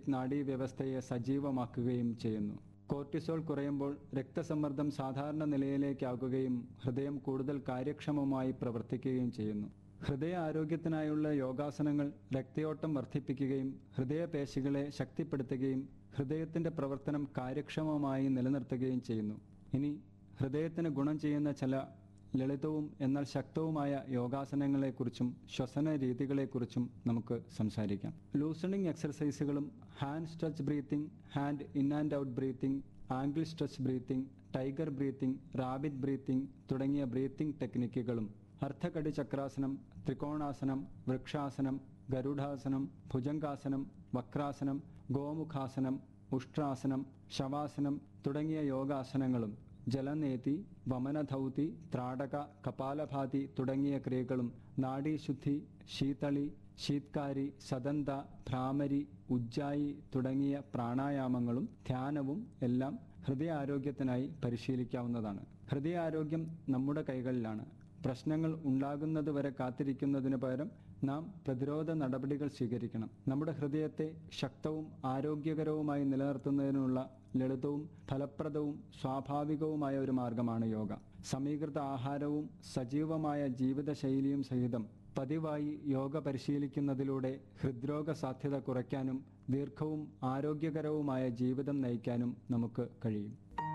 നാഡീവ്യവസ്ഥയെ സജീവമാക്കുകയും ചെയ്യുന്നു കോർട്ടിസോൾ കുറയുമ്പോൾ രക്തസമ്മർദ്ദം സാധാരണ നിലയിലേക്കാകുകയും ഹൃദയം കൂടുതൽ കാര്യക്ഷമമായി പ്രവർത്തിക്കുകയും ചെയ്യുന്നു ഹൃദയ ആരോഗ്യത്തിനായുള്ള യോഗാസനങ്ങൾ രക്തയോട്ടം വർദ്ധിപ്പിക്കുകയും ഹൃദയപേശികളെ ശക്തിപ്പെടുത്തുകയും ഹൃദയത്തിന്റെ പ്രവർത്തനം കാര്യക്ഷമമായി നിലനിർത്തുകയും ചെയ്യുന്നു ഇനി ഹൃദയത്തിന് ഗുണം ചെയ്യുന്ന ചില ലളിതവും എന്നാൽ ശക്തവുമായ യോഗാസനങ്ങളെക്കുറിച്ചും ശ്വസന രീതികളെക്കുറിച്ചും നമുക്ക് സംസാരിക്കാം ലൂസണിംഗ് എക്സർസൈസുകളും hand stretch breathing hand in and out breathing angle stretch breathing tiger breathing rabbit breathing തുടങ്ങിയ ബ്രീത്തിങ് ടെക്നിക്കുകളും അർദ്ധകടി ചക്രാസനം ത്രികോണാസനം വൃക്ഷാസനം ഗരുഡാസനം ഭുജംഗാസനം വക്രാസനം ഗോമുഖാസനം ഉഷ്ട്രാസനം ശവാസനം തുടങ്ങിയ യോഗാസനങ്ങളും ജലനേതി വമനധൗതി ത്രാടക കപാലഭാതി തുടങ്ങിയ ക്രിയകളും നാഡീശുദ്ധി ശീതളി ശീത്കാരി സദന്ത ഭ്രാമരി ഉജ്ജായി തുടങ്ങിയ പ്രാണായാമങ്ങളും ധ്യാനവും എല്ലാം ഹൃദയാരോഗ്യത്തിനായി പരിശീലിക്കാവുന്നതാണ് ഹൃദയാരോഗ്യം നമ്മുടെ കൈകളിലാണ് പ്രശ്നങ്ങൾ ഉണ്ടാകുന്നതുവരെ കാത്തിരിക്കുന്നതിന് പകരം നാം പ്രതിരോധ നടപടികൾ സ്വീകരിക്കണം നമ്മുടെ ഹൃദയത്തെ ശക്തവും ആരോഗ്യകരവുമായി നിലനിർത്തുന്നതിനുള്ള ലളിതവും ഫലപ്രദവും സ്വാഭാവികവുമായ ഒരു മാർഗമാണ് യോഗ സമീകൃത ആഹാരവും സജീവമായ ജീവിതശൈലിയും സഹിതം പതിവായി യോഗ പരിശീലിക്കുന്നതിലൂടെ ഹൃദ്രോഗ സാധ്യത കുറയ്ക്കാനും ദീർഘവും ആരോഗ്യകരവുമായ ജീവിതം നയിക്കാനും നമുക്ക് കഴിയും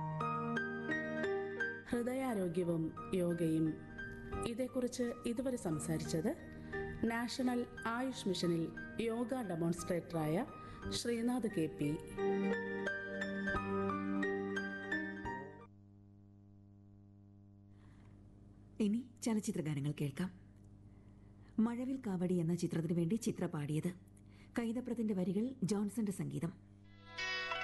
ഹൃദയാരോഗ്യവും യോഗയും ഇതേക്കുറിച്ച് ഇതുവരെ സംസാരിച്ചത് നാഷണൽ ആയുഷ് മിഷനിൽ യോഗ ഡെമോൺസ്ട്രേറ്ററായ ശ്രീനാഥ് കെ പി ഇനി ചലച്ചിത്ര ഗാനങ്ങൾ കേൾക്കാം മഴവിൽ കാവടി എന്ന ചിത്രത്തിനു വേണ്ടി ചിത്ര പാടിയത് കൈതപ്രത്തിന്റെ വരികൾ ജോൺസന്റെ സംഗീതം